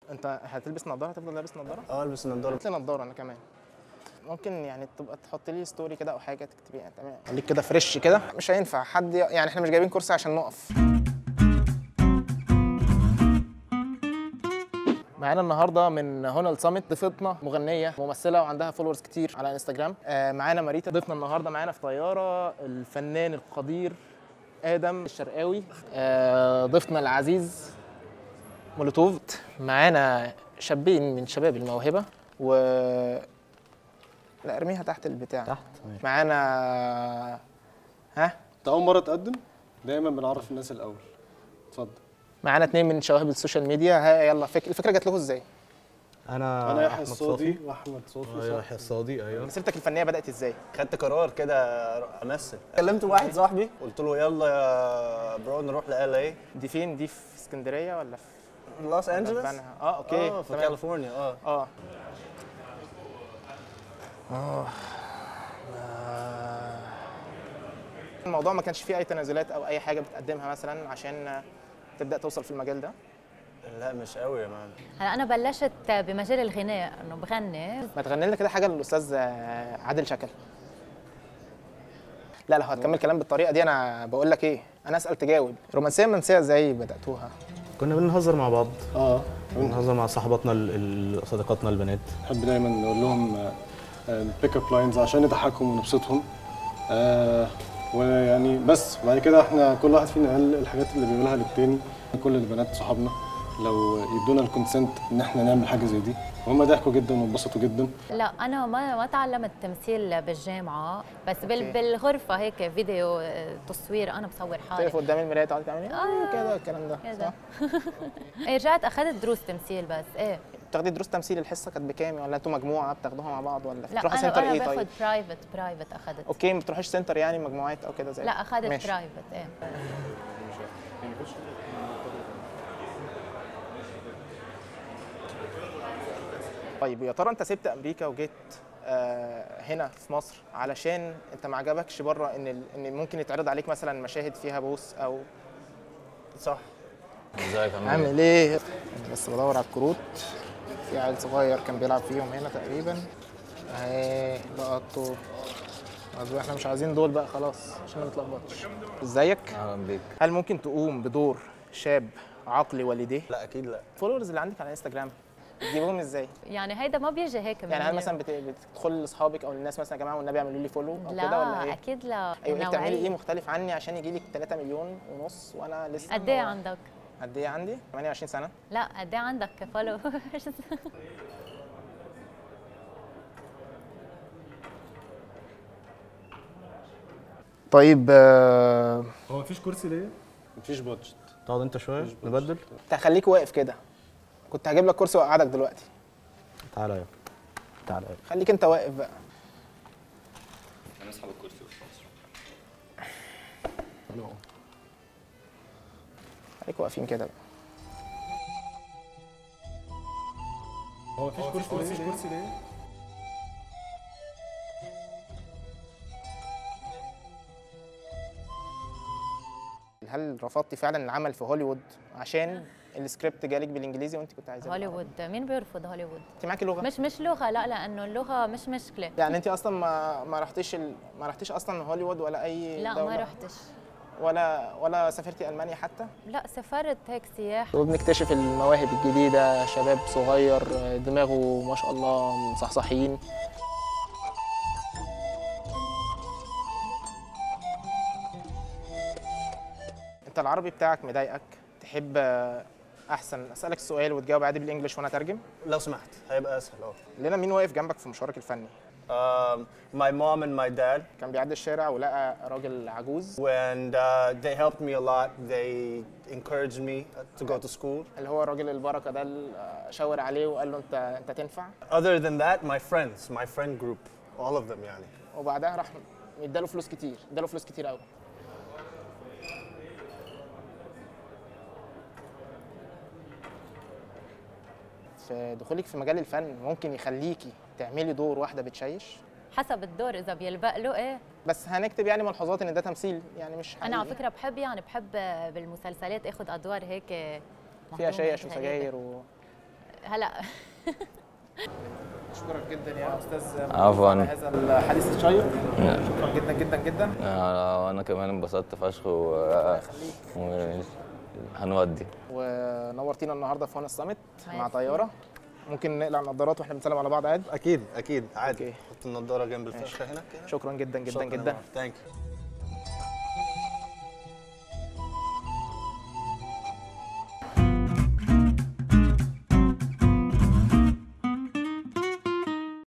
انت هتلبس نظاره هتفضل لابس نظاره اه البس النضاره قلت لي نظاره انا كمان ممكن يعني تبقى تحط لي ستوري كده او حاجه تكتبيها تمام خليك كده فريش كده مش هينفع حد يعني احنا مش جايبين كرسي عشان نقف معانا النهارده من هنا السامت ضيفتنا مغنيه ممثله وعندها فولورز كتير على انستجرام آه معانا ماريتا ضيفنا النهارده معانا في طياره الفنان القدير ادم الشرقاوي آه ضيفنا العزيز مولوتوف معانا شابين من شباب الموهبه و لا ارميها تحت البتاع تحت ماشي. معانا ها انت اول مره تقدم دايما بنعرف الناس الاول اتفضل معانا اتنين من شواهب السوشيال ميديا ها يلا فك... الفكره جات لكم ازاي انا انا يحيى احمد الصادي صافي واحمد صوفي ايوه يحيى الصادي ايوه مسيرتك الفنيه بدات ازاي خدت قرار كده امثل كلمت واحد صاحبي قلت له يلا يا برو نروح ل ال دي فين دي في اسكندريه ولا في لوس ولا في انجلوس بنها؟ اه اوكي اه في تمام. كاليفورنيا اه اه اه آه. الموضوع ما كانش فيه اي تنازلات او اي حاجه بتقدمها مثلا عشان تبدا توصل في المجال ده لا مش قوي يا مان هلا انا بلشت بمجال الغناء انه بغني ما تغني لنا كده حاجه للاستاذ آه، عادل شكل لا لو هتكمل كلام بالطريقه دي انا بقول لك ايه انا اسال تجاوب رومانسيه منسيه ازاي بداتوها كنا بنهزر مع بعض اه بنهزر مع صاحباتنا ال- ال- صديقاتنا البنات نحب دايما نقول لهم البيك اب لاينز عشان نضحكهم ونبسطهم آه ويعني بس بعد كده احنا كل واحد فينا قال الحاجات اللي بيقولها للتاني كل البنات صحابنا لو يدونا الكونسنت ان احنا نعمل حاجه زي دي وهم ضحكوا جدا وانبسطوا جدا لا انا ما ما تعلمت تمثيل بالجامعه بس بال أوكي. بالغرفه هيك فيديو آه، تصوير انا بصور حالي تقف قدام المرايه تقعد تعمل ايه آه. كده الكلام ده كذا صح ايه رجعت اخذت دروس تمثيل بس ايه بتاخدي دروس تمثيل الحصه كانت بكام ولا انتوا مجموعه بتاخدوها مع بعض ولا لا بتروحوا انا سنتر انا ايه باخذ طيب برايفت برايفت اخذت اوكي ما بتروحيش سنتر يعني مجموعات او كده زي لا اخذت ماشي. برايفت ايه طيب يا ترى انت سبت امريكا وجيت آه هنا في مصر علشان انت ما عجبكش بره ان ال- ان ممكن يتعرض عليك مثلا مشاهد فيها بوس او صح ازيك عامل ايه؟ عامل ايه أنا بس بدور على الكروت في عيل صغير كان بيلعب فيهم هنا تقريبا اهي بقى الطوب طب احنا مش عايزين دول بقى خلاص عشان ما نتلخبطش ازيك اهلا بيك هل ممكن تقوم بدور شاب عقلي والديه لا اكيد لا الفولورز اللي عندك على انستجرام بتجيبهم ازاي يعني هيدا ما بيجي هيك من يعني هل مثلا بت- بتدخل لاصحابك او للناس مثلا يا جماعه والنبي اعملوا لي فولو او كده ولا لا ايه اكيد لا ايوه ايه بتعملي نوعية. ايه مختلف عني عشان يجي لك 3 مليون ونص وانا لسه قد ايه هو- عندك؟ قد ايه عندي 28 سنه لا قد ايه عندك فولو طيب آه، هو مفيش كرسي ليا؟ مفيش بادجت تقعد انت شويه نبدل كنت هخليك واقف كده كنت هجيب لك كرسي واقعدك دلوقتي تعالى يا تعالى يا خليك انت واقف بقى خليك واقفين كده بقى هو مفيش كرسي ليا؟ كرسي ليا؟ هل رفضتي فعلا العمل في هوليوود عشان السكريبت جالك بالانجليزي وانت كنت عايزاه هوليوود مين بيرفض هوليوود؟ انت معاكي لغه مش مش لغه لا لانه اللغه مش مشكله يعني انت اصلا ما ما رحتيش ال... ما رحتيش اصلا هوليوود ولا اي لا دولة ما رحتش ولا ولا سافرتي المانيا حتى لا سافرت هيك سياحه وبنكتشف المواهب الجديده شباب صغير دماغه ما شاء الله مصحصحين انت العربي بتاعك مضايقك تحب احسن اسالك السؤال وتجاوب عادي بالانجلش وانا اترجم لو سمحت هيبقى اسهل اه لنا مين واقف جنبك في مشوارك الفني Um, my mom and my dad, كان بيعدي الشارع ولقى راجل عجوز and uh, they helped me a lot. They encouraged me to go to school. اللي هو راجل البركه ده اللي شاور عليه وقال له انت انت تنفع Other than that, my friends, my friend group, all of them يعني. وبعدها راح اداله فلوس كتير اداله فلوس كتير قوي في دخولك في مجال الفن ممكن يخليكي تعملي دور واحده بتشيش حسب الدور اذا بيلبق له ايه بس هنكتب يعني ملحوظات ان ده تمثيل يعني مش انا على حقيقي. فكره بحب يعني بحب بالمسلسلات اخذ ادوار هيك فيها مهضومة شيش هيك وسجاير غريبة. و... هلا اشكرك جدا يا استاذ عفواً. على هذا الحديث الشيق شكرا جدا جدا جدا آه، وانا كمان انبسطت فشخ و... و... هنودي ونورتينا النهارده في هون السمت مع ميرسي. طياره ممكن نقلع النظارات واحنا بنسلم على بعض عادي اكيد اكيد عادي أوكي. حط النضاره جنب الفرشه هنا كده شكرا جدا جدا جدا ثانك يو